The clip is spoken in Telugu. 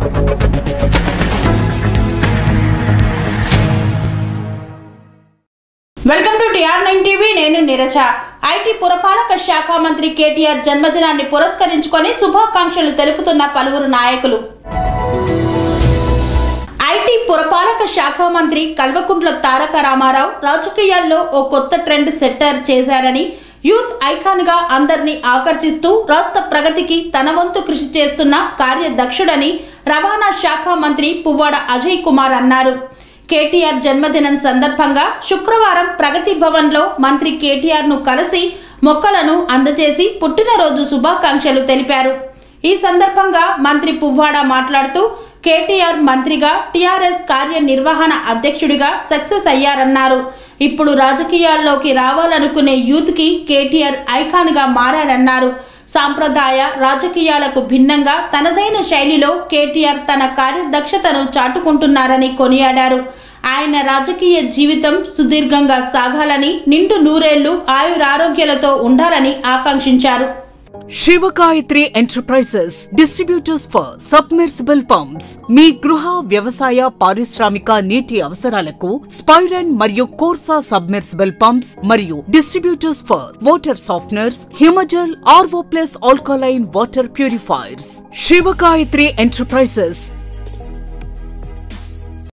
welcome to TR nine TV నేను నిరజ ఐటీ పురపాలక శాఖ మంత్రి కేటీఆర్ జన్మదినాన్ని పురస్కరించుకొని శుభాకాంక్షలు తెలుపుతున్న పలువురు నాయకులు ఐటీ పురపాలక శాఖ మంత్రి కల్వకుంట్ల తారక రామారావు రాజకీయాల్లో ఓ కొత్త ట్రెండ్ సెట్టర్ చేశారని యూత్ ఐకాన్ గా అందరినీ ఆకర్షిస్తూ రాష్ట్ర ప్రగతికి తన వంతు కృషి చేస్తున్న కార్యదక్షుడని రవాణా శాఖ మంత్రి పువ్వాడ అజయ్ కుమార్ అన్నారు కేటీఆర్ జన్మదినం సందర్భంగా శుక్రవారం ప్రగతి భవన్లో మంత్రి కేటీఆర్ ను కలిసి మొక్కలను అందజేసి పుట్టినరోజు శుభాకాంక్షలు తెలిపారు ఈ సందర్భంగా మంత్రి పువ్వాడ మాట్లాడుతూ కేటీఆర్ మంత్రిగా టీఆర్ఎస్ కార్యనిర్వహణ అధ్యక్షుడిగా సక్సెస్ అయ్యారన్నారు ఇప్పుడు రాజకీయాల్లోకి రావాలనుకునే యూత్కి కేటీఆర్ ఐకాన్గా మారారన్నారు సాంప్రదాయ రాజకీయాలకు భిన్నంగా తనదైన శైలిలో కేటీఆర్ తన కార్యదక్షతను చాటుకుంటున్నారని కొనియాడారు ఆయన రాజకీయ జీవితం సుదీర్ఘంగా సాగాలని నిండు నూరేళ్లు ఆయురారోగ్యాలతో ఉండాలని ఆకాంక్షించారు Shivagayatri enterprises distributors for submersible pumps మీ గృహ వ్యవసాయ పారిశ్రామిక నీటి అవసరాలకు స్పైరన్ మరియు కోర్సా సబ్మెర్సిబుల్ పంప్స్ మరియు distributors for water softeners Himajal RO plus alkaline water purifiers Shivagayatri enterprises